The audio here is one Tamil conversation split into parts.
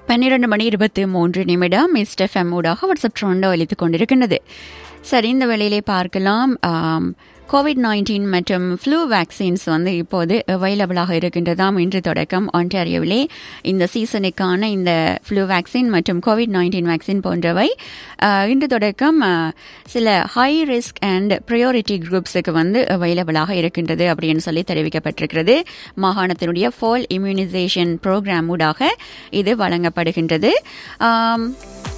பன்னிரண்டு மணி இருபத்தி மூன்று நிமிடம் மிஸ்டர் எஃப்எம் ஊடாக வாட்ஸ்அப் ட்ரோண்டோ அளித்துக் கொண்டிருக்கின்றது சரி இந்த வேளையிலே பார்க்கலாம் கோவிட் நைன்டீன் மற்றும் ஃப்ளூ வேக்சின்ஸ் வந்து இப்போது அவைலபிளாக இருக்கின்றதாம் இன்று தொடக்கம் ஆன்டாரியோவிலே இந்த சீசனுக்கான இந்த ஃப்ளூ வேக்சின் மற்றும் கோவிட் நைன்டீன் வேக்சின் போன்றவை அஹ், இன்று தொடக்கம் அஹ், சில ஹை ரிஸ்க் அண்ட் ப்ரையாரிட்டி குரூப்ஸுக்கு வந்து அவைலபிளாக இருக்கின்றது அப்படின்னு சொல்லி தெரிவிக்கப்பட்டிருக்கிறது மாகாணத்தினுடைய ஃபால் இம்யூனைசேஷன் ப்ரோக்ராம் ஊடாக இது வழங்கப்படுகின்றது ஆம்,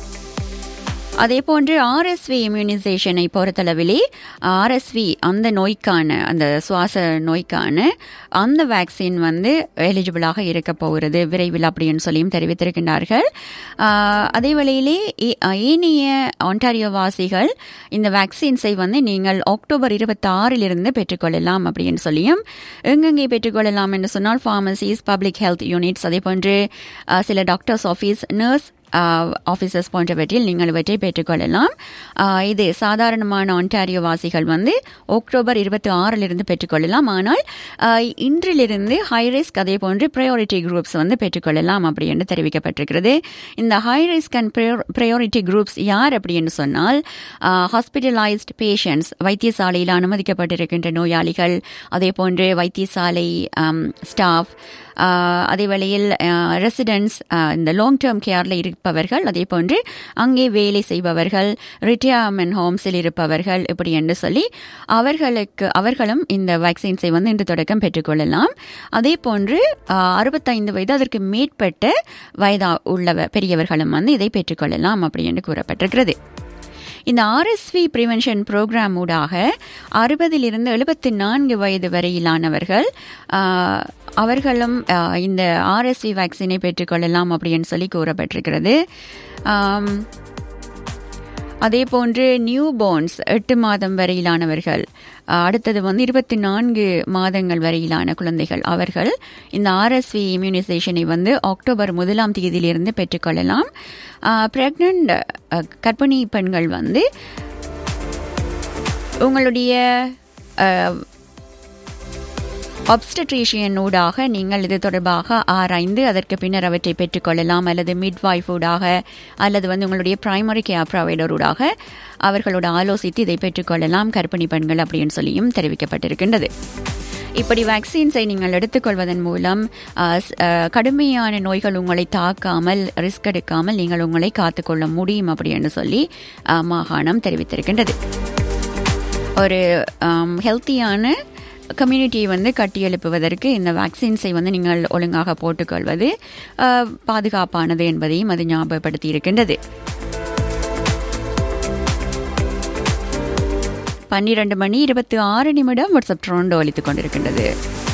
அதே போன்று ஆர்எஸ்வி இம்யூனைசேஷனை பொறுத்தளவிலே ஆர்எஸ்வி அந்த நோய்க்கான அந்த சுவாச நோய்க்கான அந்த வேக்சின் வந்து எலிஜிபிளாக இருக்க போகிறது விரைவில் அப்படின்னு சொல்லியும் தெரிவித்திருக்கின்றார்கள் ஆஹ், அதே வேளையிலே ஏ- ஏனைய ஒன்டாரியோ வாசிகள் இந்த வேக்சின்ஸை வந்து நீங்கள் அக்டோபர் இருபத்தி ஆறிலிருந்து பெற்றுக்கொள்ளலாம் அப்படின்னு சொல்லியும் எங்கெங்கே பெற்றுக்கொள்ளலாம் என்று சொன்னால் ஃபார்மசிஸ் பப்ளிக் ஹெல்த் யூனிட்ஸ் அதே போன்று ஆஹ், சில டாக்டர்ஸ் ஆஃபீஸ் நர்ஸ் ஆஃபீஸர்ஸ் போன்றவற்றில் நீங்கள் இவற்றை பெற்றுக்கொள்ளலாம் ஆஹ் இது சாதாரணமான ஒன்டாரியோ வாசிகள் வந்து அக்டோபர் இருபத்தி ஆறிலிருந்து பெற்றுக்கொள்ளலாம் ஆனால் ஆஹ் இன்றிலிருந்து ஹை ரிஸ்க் அதே போன்று ப்ரையாரிட்டி குரூப்ஸ் வந்து பெற்றுக்கொள்ளலாம் அப்படி என்று தெரிவிக்கப்பட்டிருக்கிறது இந்த high risk and priority groups யார் அப்படின்னு சொன்னால் ஹாஸ்பிட்டலைஸ்ட் பேஷண்ட்ஸ் வைத்தியசாலையில் அனுமதிக்கப்பட்டிருக்கின்ற நோயாளிகள் அதே போன்று வைத்தியசாலை ஸ்டாஃப் அதே வேளையில் ரெசிடென்ட்ஸ் இந்த லாங் டேர்ம் கேரில் இருப்பவர்கள் அதே போன்று அங்கே வேலை செய்பவர்கள் ரிட்டையர்மெண்ட் ஹோம்ஸில் இருப்பவர்கள் இப்படி என்று சொல்லி அவர்களுக்கு அவர்களும் இந்த வேக்சின்ஸை வந்து இன்று தொடக்கம் பெற்றுக்கொள்ளலாம் அதே போன்று அறுபத்தைந்து வயது அதற்கு மேற்பட்ட வயதா உள்ளவ பெரியவர்களும் வந்து இதை பெற்றுக்கொள்ளலாம் அப்படி என்று கூறப்பட்டிருக்கிறது இந்த ஆர்எஸ்வி ப்ரிவென்ஷன் ப்ரோக்ராம் ஊடாக அறுபதிலிருந்து எழுபத்தி நான்கு வயது வரையிலானவர்கள் ஆஹ், அவர்களும் ஆஹ், இந்த ஆர்எஸ்வி வேக்சினை பெற்றுக்கொள்ளலாம் அப்படின்னு சொல்லி கூறப்பட்டிருக்கிறது ஆம், அதே போன்று நியூ போர்ன்ஸ் எட்டு மாதம் வரையிலானவர்கள் அஹ், அடுத்தது வந்து இருபத்தி நான்கு மாதங்கள் வரையிலான குழந்தைகள் அவர்கள் இந்த ஆர்எஸ்வி இம்யூனைசேஷனை வந்து அக்டோபர் முதலாம் தேதியிலிருந்து பெற்றுக்கொள்ளலாம் பிரெக்னன்ட் கர்ப்பிணி பெண்கள் வந்து உங்களுடைய obstetrician ஊடாக நீங்கள் இது தொடர்பாக ஆராய்ந்து அதற்கு பின்னர் அவற்றை பெற்றுக்கொள்ளலாம் அல்லது மிட்வைஃப் ஊடாக அல்லது வந்து உங்களுடைய பிரைமரி கேர் ப்ரொவைடர் ஊடாக அவர்களோட ஆலோசித்து இதை பெற்றுக்கொள்ளலாம் கர்ப்பிணி பெண்கள் அப்படின்னு சொல்லியும் தெரிவிக்கப்பட்டிருக்கின்றது இப்படி வேக்சின்ஸை நீங்கள் எடுத்துக்கொள்வதன் மூலம் அஹ், ஸ்- அஹ், கடுமையான நோய்கள் உங்களை தாக்காமல் ரிஸ்க் எடுக்காமல் நீங்கள் உங்களை காத்துக்கொள்ள முடியும் அப்படின்னு சொல்லி அஹ், மாகாணம் தெரிவித்திருக்கின்றது ஒரு ஹெல்த்தியான கம்யூனிட்டியை வந்து கட்டியெழுப்புவதற்கு இந்த வேக்சின்ஸை வந்து நீங்கள் ஒழுங்காக போட்டுக்கொள்வது அஹ், பாதுகாப்பானது என்பதையும் அது ஞாபகப்படுத்தி இருக்கின்றது பன்னிரண்டு மணி இருபத்தி ஆறு நிமிடம் வாட்ஸ்அப் ட்ரோண்டோ அளித்துக் கொண்டிருக்கின்றது